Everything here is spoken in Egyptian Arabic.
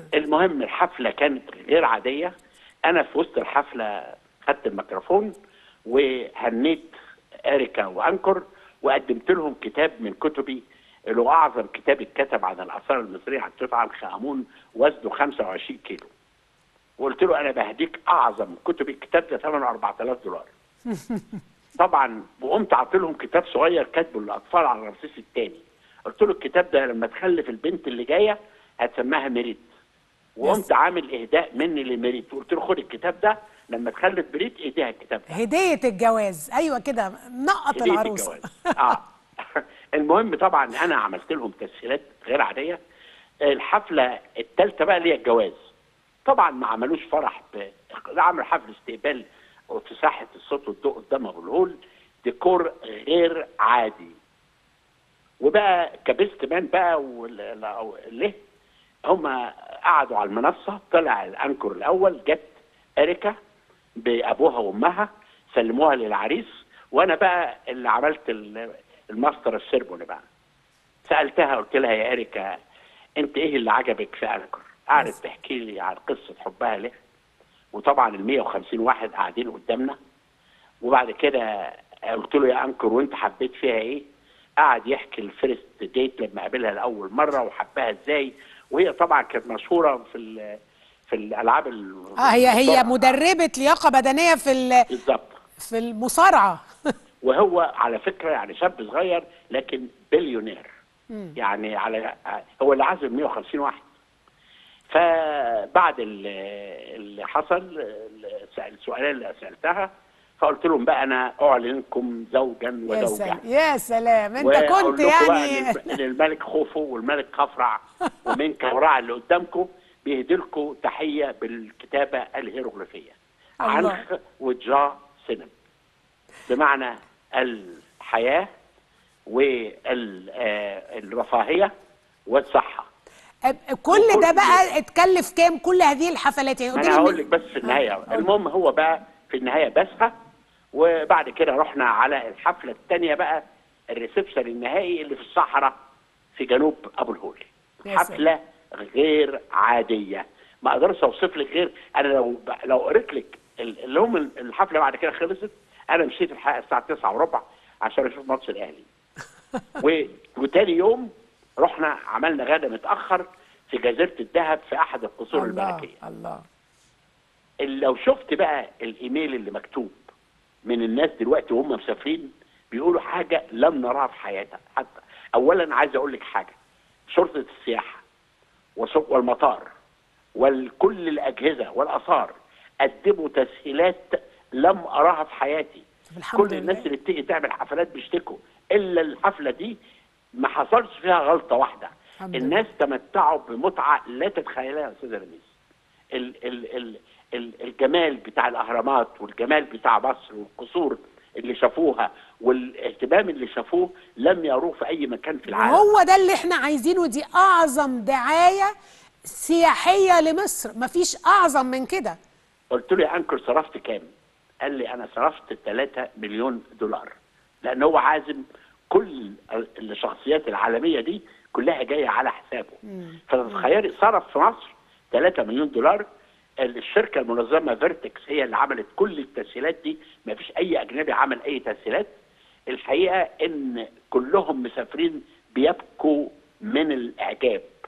المهم الحفله كانت غير عاديه انا في وسط الحفله خدت الميكروفون وهنيت اريكا وانكر وقدمت لهم كتاب من كتبي اللي هو اعظم كتاب اتكتب عن الاثار المصريه عن توت عنخ امون وزنه 25 كيلو وقلت له انا بهديك اعظم كتب الكتاب ده ثمنه 4000 دولار طبعا وقمت عطيت لهم كتاب صغير كاتبه للاطفال على رمسيس الثاني قلت له الكتاب ده لما تخلف البنت اللي جايه هتسماها ميريت وقمت عامل اهداء مني لميريت وقلت له خد الكتاب ده لما تخلف بريت ايديها الكتاب ده هديه الجواز ايوه كده نقط هدية العروسه الجواز. اه المهم طبعا انا عملت لهم تسهيلات غير عاديه الحفله الثالثه بقى اللي هي الجواز طبعا ما عملوش فرح ب... عملوا حفل استقبال في ساحه الصوت والضوء قدام ابو الهول ديكور غير عادي وبقى كبست مان بقى واللي هم قعدوا على المنصه طلع الانكر الاول جت اريكا بابوها وامها سلموها للعريس وانا بقى اللي عملت ال- الماستر السيرموني بقى سالتها قلت لها يا اريكا انت ايه اللي عجبك في انكر؟ قعدت تحكي لي عن قصه حبها له وطبعا ال 150 واحد قاعدين قدامنا وبعد كده قلت له يا انكر وانت حبيت فيها ايه؟ قعد يحكي الفيرست ديت لما قابلها لاول مره وحبها ازاي وهي طبعا كانت مشهوره في ال- في الالعاب ال- اه هي هي المصارعة. مدربه لياقه بدنيه في ال- بالظبط في المصارعه وهو على فكره يعني شاب صغير لكن بليونير يعني على هو اللي عازم 150 واحد فبعد ال- اللي حصل السؤالين اللي سالتها فقلت لهم بقى انا اعلنكم زوجا يا وزوجه سلام يا سلام انت وأقول كنت لكم بقى يعني إن الم- إن الملك خوفو والملك خفرع ومن كورع اللي قدامكم بيهدلكم تحيه بالكتابه الهيروغليفيه الله. عنخ وجا سنم بمعنى الحياه والرفاهيه والصحه أب- كل ده بقى اتكلف كام كل هذه الحفلات يعني ما قلت انا لي هقول من- لك بس في النهايه آه، المهم هو بقى في النهايه بسها وبعد كده رحنا على الحفله الثانيه بقى الريسبشن النهائي اللي في الصحراء في جنوب ابو الهول يا حفله غير عاديه ما اقدرش اوصف لك غير انا لو لو قريت لك ال- اللي هم الحفله بعد كده خلصت انا مشيت الحقيقه الساعه 9 وربع عشان اشوف ماتش الاهلي و... وتاني يوم رحنا عملنا غدا متاخر في جزيره الذهب في احد القصور الله الملكيه الله اللي لو شفت بقى الايميل اللي مكتوب من الناس دلوقتي وهم مسافرين بيقولوا حاجه لم نراها في حياتها حتى اولا عايز اقول لك حاجه شرطه السياحه وسوق والمطار وكل الاجهزه والاثار قدموا تسهيلات لم اراها في حياتي طب الحمد كل الناس لله. اللي بتيجي تعمل حفلات بيشتكوا الا الحفله دي ما حصلش فيها غلطه واحده الحمد لله. الناس تمتعوا بمتعه لا تتخيلها يا استاذ رميس ال ال ال ال الجمال بتاع الاهرامات والجمال بتاع مصر والقصور اللي شافوها والاهتمام اللي شافوه لم يروه في اي مكان في العالم وهو ده اللي احنا عايزينه دي اعظم دعايه سياحيه لمصر مفيش اعظم من كده قلت له يا انكر صرفت كام؟ قال لي انا صرفت 3 مليون دولار لان هو عازم كل الشخصيات العالميه دي كلها جايه على حسابه فتخيلي صرف في مصر 3 مليون دولار الشركه المنظمه فيرتكس هي اللي عملت كل التسهيلات دي ما فيش اي اجنبي عمل اي تسهيلات الحقيقه ان كلهم مسافرين بيبكوا من الاعجاب